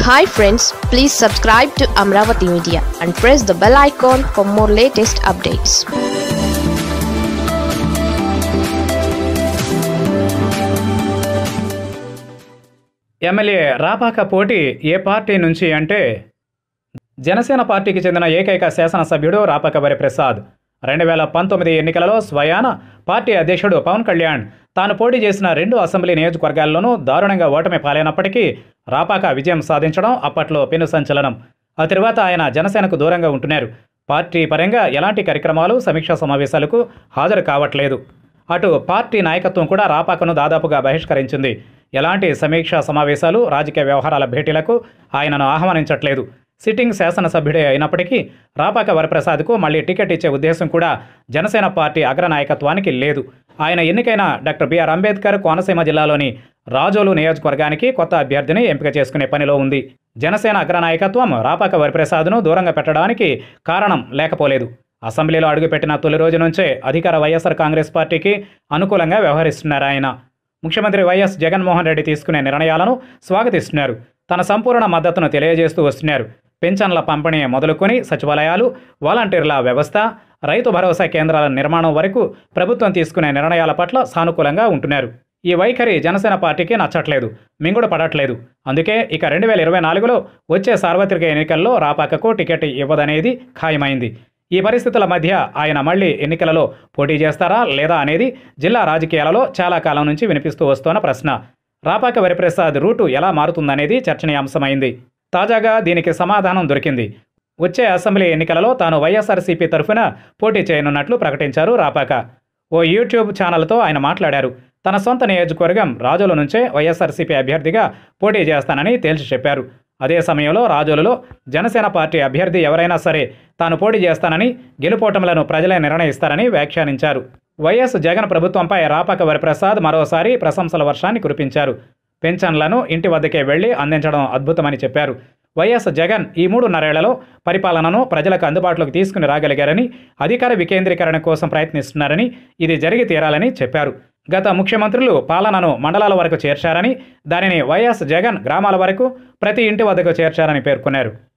hi friends please subscribe to Amaravati media and press the bell icon for more latest updates MLA Rapaka పోటీ ఏ party నుంచి అంటే జనసేన పార్టీకి చెందిన ఏకైక శాసనసభ్యుడు రాపాక వరి ప్రసాద్ రెండు వేల పంతొమ్మిది ఎన్నికలలో స్వయాన పార్టీ అధ్యక్షుడు పవన్ కళ్యాణ్ తాను పోటీ చేసిన రెండు అసెంబ్లీ నియోజకవర్గాల్లోనూ దారుణంగా ఓటమి పాలైనప్పటికీ రాపాక విజయం సాధించడం అప్పట్లో పెను సంచలనం ఆ తర్వాత ఆయన జనసేనకు దూరంగా ఉంటున్నారు పార్టీ పరంగా ఎలాంటి కార్యక్రమాలు సమీక్షా సమావేశాలకు హాజరు కావట్లేదు అటు పార్టీ నాయకత్వం కూడా రాపాకను దాదాపుగా బహిష్కరించింది ఎలాంటి సమీక్షా సమావేశాలు రాజకీయ వ్యవహారాల భేటీలకు ఆయనను ఆహ్వానించట్లేదు సిట్టింగ్ శాసనసభ్యుడే అయినప్పటికీ రాపాక వరప్రసాద్కు మళ్లీ టికెట్ ఇచ్చే ఉద్దేశం కూడా జనసేన పార్టీ అగ్రనాయకత్వానికి లేదు ఆయన ఎన్నికైన డాక్టర్ బిఆర్ అంబేద్కర్ కోనసీమ జిల్లాలోని రాజోలు నియోజకవర్గానికి కొత్త అభ్యర్థిని ఎంపిక చేసుకునే పనిలో ఉంది జనసేన అగ్రనాయకత్వం రాపాక వరప్రసాద్ను దూరంగా పెట్టడానికి కారణం లేకపోలేదు అసెంబ్లీలో అడుగుపెట్టిన తొలి రోజు నుంచే అధికార వైఎస్ఆర్ కాంగ్రెస్ పార్టీకి అనుకూలంగా వ్యవహరిస్తున్నారు ఆయన ముఖ్యమంత్రి వైఎస్ జగన్మోహన్ రెడ్డి తీసుకునే నిర్ణయాలను స్వాగతిస్తున్నారు తన సంపూర్ణ మద్దతును తెలియజేస్తూ వస్తున్నారు పెన్షన్ల పంపిణీ మొదలుకొని సచివాలయాలు వాలంటీర్ల వ్యవస్థ రైతు భరోసా కేంద్రాల నిర్మాణం వరకు ప్రభుత్వం తీసుకునే నిర్ణయాల పట్ల సానుకూలంగా ఉంటున్నారు ఈ వైఖరి జనసేన పార్టీకి నచ్చట్లేదు మింగుడు పడట్లేదు అందుకే ఇక రెండు వేల ఇరవై నాలుగులో వచ్చే సార్వత్రిక ఎన్నికల్లో రాపాకకు టికెట్ ఇవ్వదనేది ఖాయమైంది ఈ పరిస్థితుల మధ్య ఆయన మళ్ళీ ఎన్నికలలో పోటీ చేస్తారా లేదా అనేది జిల్లా రాజకీయాలలో చాలా కాలం నుంచి వినిపిస్తూ వస్తున్న ప్రశ్న రాపాక వరిప్రసాద్ రూటు ఎలా మారుతుందనేది చర్చనీయాంశమైంది తాజాగా దీనికి సమాధానం దొరికింది వచ్చే అసెంబ్లీ ఎన్నికలలో తాను వైఎస్ఆర్సీపీ తరఫున పోటీ చేయనున్నట్లు ప్రకటించారు రాపాక ఓ యూట్యూబ్ ఛానల్తో ఆయన మాట్లాడారు తన సొంత నియోజకవర్గం రాజోల నుంచే వైఎస్ఆర్సీపీ అభ్యర్థిగా పోటీ చేస్తానని తేల్చి చెప్పారు అదే సమయంలో రాజోలులో జనసేన పార్టీ అభ్యర్థి ఎవరైనా సరే తాను పోటీ చేస్తానని గెలుపోటములను ప్రజలే నిర్ణయిస్తారని వ్యాఖ్యానించారు వైఎస్ జగన్ ప్రభుత్వంపై రాపాక వరప్రసాద్ మరోసారి ప్రశంసల వర్షాన్ని కురిపించారు పెన్షన్లను ఇంటి వద్దకే వెళ్లి అందించడం అద్భుతమని చెప్పారు వైఎస్ జగన్ ఈ మూడున్నరేళ్లలో పరిపాలనను ప్రజలకు అందుబాటులోకి తీసుకుని రాగలిగారని అధికార వికేంద్రీకరణ కోసం ప్రయత్నిస్తున్నారని ఇది జరిగి తీరాలని చెప్పారు గత ముఖ్యమంత్రులు పాలనను మండలాల వరకు చేర్చారని దానిని వైఎస్ జగన్ గ్రామాల వరకు ప్రతి ఇంటి వద్దకు చేర్చారని పేర్కొన్నారు